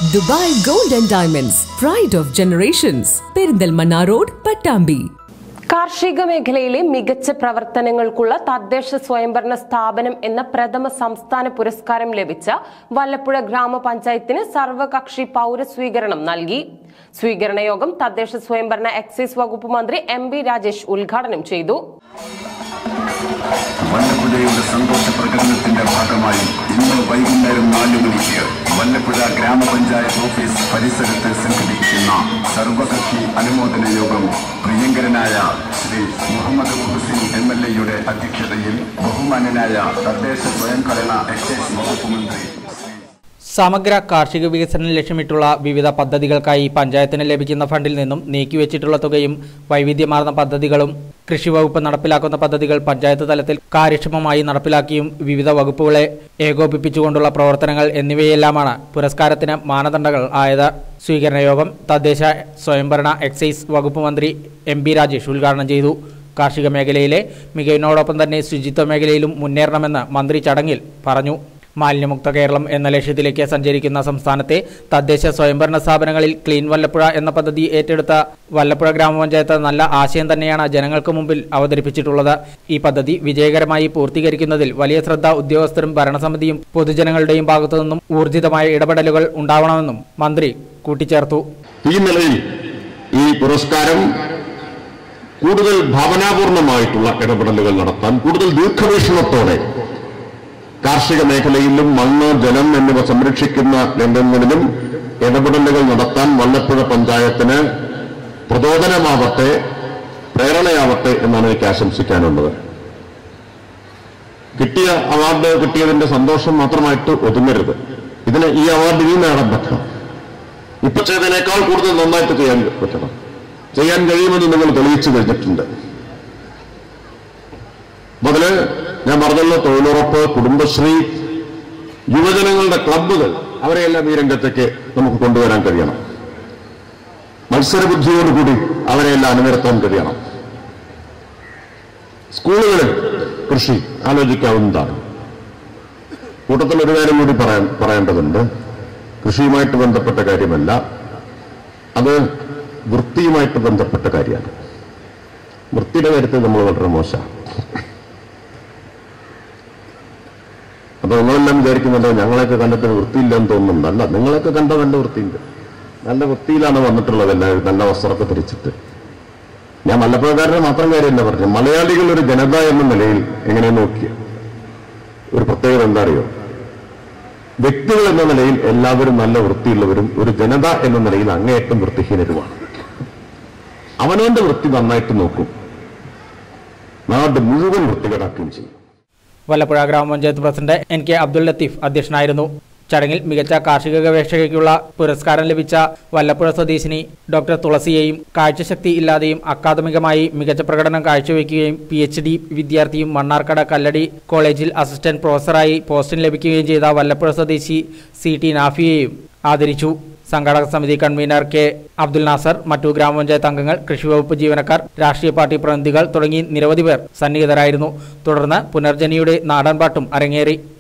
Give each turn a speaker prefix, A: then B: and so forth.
A: Dubai gold and diamonds pride of generations Perinthalmanna road Pattambi
B: കാർഷിക മേഖലയിലെ മികച്ച പ്രവർത്തനങ്ങൾക്കുള്ള തദ്ദേശ സ്വയംഭരണ സ്ഥാപനം എന്ന പ്രഥമ സംസ്ഥാന പുരസ്കാരം ലഭിച്ച വല്ലപ്പുഴ ഗ്രാമപഞ്ചായത്തിന് സർവകക്ഷി പൗരസ്വീകരണം നൽകി സ്വീകരണ യോഗം തദ്ദേശ സ്വയംഭരണ എക്സൈസ് വകുപ്പ് മന്ത്രി എം ബി രാജേഷ് ഉദ്ഘാടനം ചെയ്തു
C: വല്ലപ്പുഴയുടെ സന്തോഷ പ്രകടനത്തിന്റെ ഭാഗമായി ഇന്ന് വൈകുന്നേരം നാലു മണിക്ക് വല്ലപ്പുഴ ഗ്രാമപഞ്ചായത്ത് ഓഫീസ് പരിസരത്ത് സംഘടിപ്പിക്കുന്ന സർവകക്ഷി അനുമോദന യോഗം പ്രിയങ്കരനായ ശ്രീ മുഹമ്മദ് മുഹസിൻ എം എൽ എയുടെ അധ്യക്ഷതയിൽ ബഹുമാന്യനായ തദ്ദേശ സ്വയംഭരണ എക്സൈസ് വകുപ്പ് മന്ത്രി ശ്രീ
D: സമഗ്ര കാർഷിക വികസനം ലക്ഷ്യമിട്ടുള്ള വിവിധ പദ്ധതികൾക്കായി പഞ്ചായത്തിന് ലഭിക്കുന്ന ഫണ്ടിൽ നിന്നും നീക്കിവെച്ചിട്ടുള്ള തുകയും വൈവിധ്യമാർന്ന പദ്ധതികളും കൃഷി വകുപ്പ് നടപ്പിലാക്കുന്ന പദ്ധതികൾ പഞ്ചായത്ത് തലത്തിൽ കാര്യക്ഷമമായി നടപ്പിലാക്കിയും വിവിധ വകുപ്പുകളെ ഏകോപിപ്പിച്ചുകൊണ്ടുള്ള പ്രവർത്തനങ്ങൾ എന്നിവയെല്ലാമാണ് പുരസ്കാരത്തിന് മാനദണ്ഡങ്ങൾ ആയത് സ്വീകരണ യോഗം തദ്ദേശ സ്വയംഭരണ എക്സൈസ് വകുപ്പ് മന്ത്രി എം ബി രാജേഷ് ഉദ്ഘാടനം ചെയ്തു കാർഷിക മേഖലയിലെ മികവിനോടൊപ്പം തന്നെ ശുചിത്വ മേഖലയിലും മുന്നേറണമെന്ന് മന്ത്രി ചടങ്ങിൽ പറഞ്ഞു മാലിന്യമുക്ത കേരളം എന്ന ലക്ഷ്യത്തിലേക്ക് സഞ്ചരിക്കുന്ന സംസ്ഥാനത്തെ തദ്ദേശ സ്വയംഭരണ സ്ഥാപനങ്ങളിൽ ക്ലീൻ വല്ലപ്പുഴ എന്ന പദ്ധതി ഏറ്റെടുത്ത വല്ലപ്പുഴ ഗ്രാമപഞ്ചായത്ത് നല്ല ആശയം തന്നെയാണ് ജനങ്ങൾക്ക് മുമ്പിൽ അവതരിപ്പിച്ചിട്ടുള്ളത് ഈ പദ്ധതി വിജയകരമായി പൂർത്തീകരിക്കുന്നതിൽ വലിയ ശ്രദ്ധ ഉദ്യോഗസ്ഥരും ഭരണസമിതിയും പൊതുജനങ്ങളുടെയും ഭാഗത്തുനിന്നും ഊർജിതമായ ഇടപെടലുകൾ ഉണ്ടാവണമെന്നും മന്ത്രി കൂട്ടിച്ചേർത്തു
E: ഈ നിലയിൽ ഈ പുരസ്കാരം കൂടുതൽ ഭാവനാപൂർണമായിട്ടുള്ള ഇടപെടലുകൾ നടത്താൻ കൂടുതൽ ദീർഘവീക്ഷണത്തോടെ കാർഷിക മേഖലയിലും മണ്ണ് ജലം എന്നിവ സംരക്ഷിക്കുന്ന രംഗങ്ങളിലും ഇടപെടലുകൾ നടത്താൻ വല്ലപ്പുഴ പഞ്ചായത്തിന് പ്രചോദനമാവട്ടെ പ്രേരണയാവട്ടെ എന്നാണ് എനിക്ക് ആശംസിക്കാനുള്ളത് കിട്ടിയ അവാർഡ് കിട്ടിയതിന്റെ സന്തോഷം മാത്രമായിട്ട് ഒതുങ്ങരുത് ഇതിന് ഈ അവാർഡ് ഇനി നേടാൻ പറ്റണം ഇപ്പൊ ചെയ്തതിനേക്കാൾ കൂടുതൽ നന്നായിട്ട് ചെയ്യാൻ പറ്റണം ചെയ്യാൻ കഴിയുമെന്ന് നിങ്ങൾ തെളിയിച്ചു കഴിഞ്ഞിട്ടുണ്ട് മുതല് ഞാൻ പറഞ്ഞല്ലോ തൊഴിലുറപ്പ് കുടുംബശ്രീ യുവജനങ്ങളുടെ ക്ലബ്ബുകൾ അവരെയെല്ലാം ഈ രംഗത്തേക്ക് നമുക്ക് കൊണ്ടുവരാൻ കഴിയണം മത്സരബുദ്ധിയോടുകൂടി അവരെയെല്ലാം അണിനിരത്താൻ കഴിയണം സ്കൂളുകളിൽ കൃഷി ആലോചിക്കാവുന്നതാണ് കൂട്ടത്തിൽ ഒരു കാര്യം കൂടി പറയാൻ പറയേണ്ടതുണ്ട് കൃഷിയുമായിട്ട് ബന്ധപ്പെട്ട കാര്യമല്ല അത് വൃത്തിയുമായിട്ട് ബന്ധപ്പെട്ട കാര്യമാണ് വൃത്തിയുടെ കാര്യത്തിൽ നമ്മൾ വളരെ മോശമാണ് അപ്പൊ നിങ്ങളെല്ലാം വിചാരിക്കുന്നുണ്ടോ ഞങ്ങളെയൊക്കെ കണ്ടിട്ട് വൃത്തിയില്ലെന്ന് തോന്നുന്നുണ്ട് അല്ല നിങ്ങളെയൊക്കെ കണ്ട നല്ല വൃത്തിയുണ്ട് നല്ല വൃത്തിയിലാണ് വന്നിട്ടുള്ളത് എല്ലാവരും നല്ല വസ്ത്രമൊക്കെ ധരിച്ചിട്ട് ഞാൻ മലപ്പുഴക്കാരുടെ മാത്രം കാര്യമല്ല പറഞ്ഞു മലയാളികൾ ഒരു ജനത എന്ന നിലയിൽ എങ്ങനെ നോക്കിയ ഒരു പ്രത്യേകത എന്താ അറിയോ വ്യക്തികൾ എന്ന നിലയിൽ എല്ലാവരും നല്ല വൃത്തിയുള്ളവരും ഒരു ജനത എന്ന നിലയിൽ അങ്ങേയറ്റം വൃത്തിഹീനരുമാണ് അവനവന്റെ വൃത്തി നന്നായിട്ട് നോക്കും നാട് മുഴുവൻ വൃത്തികേടാക്കുകയും ചെയ്യും
D: വല്ലപ്പുഴ ഗ്രാമപഞ്ചായത്ത് president N K Abdul Latheef അധ്യക്ഷനായിരുന്നു ചടങ്ങിൽ മികച്ച കാർഷിക ഗവേഷകയ്ക്കുള്ള പുരസ്കാരം ലഭിച്ച വല്ലപ്പുഴ സ്വദേശിനി ഡോക്ടർ തുളസിയെയും കാഴ്ചശക്തി ഇല്ലാതെയും അക്കാദമികമായി മികച്ച പ്രകടനം കാഴ്ചവെക്കുകയും പി എച്ച് ഡി വിദ്യാർത്ഥിയും മണ്ണാർക്കട കല്ലടി കോളേജിൽ അസിസ്റ്റന്റ് പ്രൊഫസറായി പോസ്റ്റിംഗ് ലഭിക്കുകയും ചെയ്ത വല്ലപ്പുഴ സ്വദേശി സി ടി നാഫിയെയും ആദരിച്ചു സംഘാടക സമിതി കൺവീനർ കെ അബ്ദുൽ നാസർ മറ്റു ഗ്രാമപഞ്ചായത്ത് അംഗങ്ങൾ കൃഷിവകുപ്പ് ജീവനക്കാർ രാഷ്ട്രീയ പാർട്ടി പ്രതിനിധികൾ തുടങ്ങി നിരവധി പേർ സന്നിഹിതരായിരുന്നു തുടർന്ന് പുനർജനിയുടെ നാടൻപാട്ടും അരങ്ങേറി